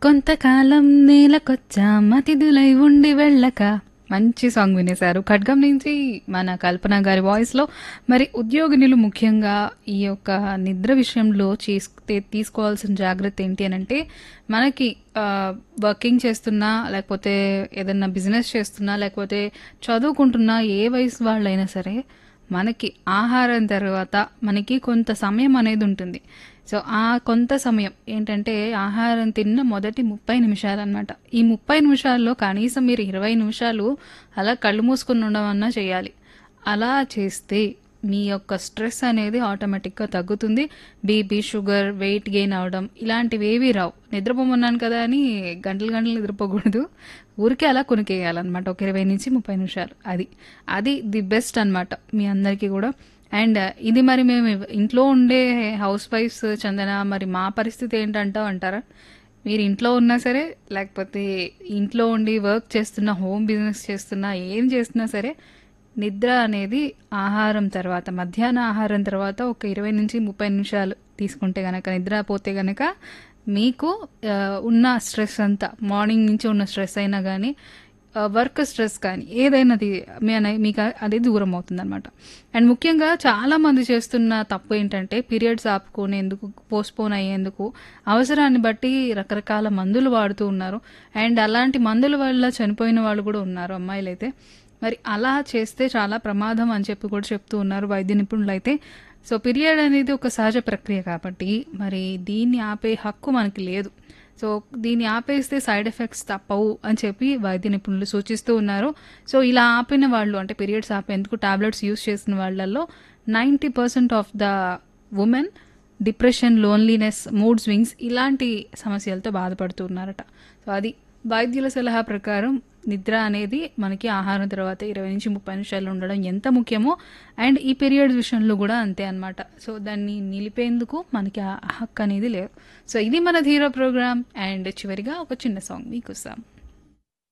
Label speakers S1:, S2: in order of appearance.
S1: కొంతకాలం నేలకొచ్చా మతిథులై ఉండి వెళ్ళక మంచి సాంగ్ వినేశారు ఖడ్గం నుంచి మన కల్పన గారి వాయిస్ లో మరి ఉద్యోగినులు ముఖ్యంగా ఈ యొక్క నిద్ర విషయంలో చేస్తే తీసుకోవాల్సిన జాగ్రత్త ఏంటి అని అంటే మనకి వర్కింగ్ చేస్తున్నా లేకపోతే ఏదన్నా బిజినెస్ చేస్తున్నా లేకపోతే చదువుకుంటున్నా ఏ వయసు వాళ్ళైనా సరే మనకి ఆహారం తర్వాత మనకి కొంత సమయం అనేది ఉంటుంది సో ఆ కొంత సమయం ఏంటంటే ఆహారం తిన్న మొదటి ముప్పై నిమిషాలు అనమాట ఈ ముప్పై నిమిషాల్లో కనీసం మీరు ఇరవై నిమిషాలు అలా కళ్ళు మూసుకుని ఉండమన్నా చేయాలి అలా చేస్తే మీ యొక్క స్ట్రెస్ అనేది ఆటోమేటిక్గా తగ్గుతుంది బీపీ షుగర్ వెయిట్ గెయిన్ అవడం ఇలాంటివి ఏవి రావు నిద్రపోమన్నాను కదా అని గంటలు గంటలు నిద్రపోకూడదు ఊరికే అలా కొనికేయాలన్నమాట ఒక ఇరవై నుంచి ముప్పై నిమిషాలు అది అది ది బెస్ట్ అన్నమాట మీ అందరికీ కూడా అండ్ ఇది మరి మేము ఇంట్లో ఉండే హౌస్ వైఫ్స్ చందన మరి మా పరిస్థితి ఏంటంటావు అంటారా మీరు ఇంట్లో ఉన్నా సరే లేకపోతే ఇంట్లో ఉండి వర్క్ చేస్తున్నా హోమ్ బిజినెస్ చేస్తున్నా ఏం చేస్తున్నా సరే నిద్ర అనేది ఆహారం తర్వాత మధ్యాహ్న ఆహారం తర్వాత ఒక ఇరవై నుంచి ముప్పై నిమిషాలు తీసుకుంటే గనక నిద్ర పోతే గనక మీకు ఆ, ఉన్న స్ట్రెస్ అంతా మార్నింగ్ నుంచి ఉన్న స్ట్రెస్ అయినా కానీ వర్క్ స్ట్రెస్ కానీ ఏదైనా అది మీ అనే- మీకు అది దూరం అవుతుంది అనమాట అండ్ ముఖ్యంగా చాలా మంది చేస్తున్న తప్పు ఏంటంటే పీరియడ్స్ ఆపుకునేందుకు పోస్ట్పోన్ అయ్యేందుకు అవసరాన్ని బట్టి రకరకాల మందులు వాడుతూ ఉన్నారు అండ్ అలాంటి మందుల వల్ల చనిపోయిన వాళ్ళు కూడా ఉన్నారు అమ్మాయిలు అయితే మరి అలా చేస్తే చాలా ప్రమాదం అని చెప్పి కూడా చెప్తూ ఉన్నారు వైద్య నిపుణులు అయితే సో పీరియడ్ అనేది ఒక సహజ ప్రక్రియ కాబట్టి మరి దీన్ని ఆపే హక్కు మనకి లేదు సో దీన్ని ఆపేస్తే సైడ్ ఎఫెక్ట్స్ తప్పవు అని చెప్పి వైద్య నిపుణులు సూచిస్తూ ఉన్నారు సో ఇలా ఆపిన వాళ్ళు అంటే పీరియడ్స్ ఆపేందుకు టాబ్లెట్స్ యూస్ చేసిన వాళ్ళల్లో ninety percent of the women depression loneliness mood swings ఇలాంటి సమస్యలతో బాధపడుతున్నారట సో అది వైద్యుల సలహా ప్రకారం నిద్ర అనేది మనకి ఆహారం తర్వాత ఇరవై నుంచి ముప్పై నిమిషాలు ఉండడం ఎంత ముఖ్యమో అండ్ ఈ పీరియడ్స్ విషయంలో కూడా అంతే అన్నమాట సో దాన్ని నిలిపేందుకు మనకి ఆ హక్కు అనేది లేదు సో ఇది మన ధీరో ప్రోగ్రామ్ అండ్ చివరిగా ఒక చిన్న సాంగ్ మీకు ఇస్తాం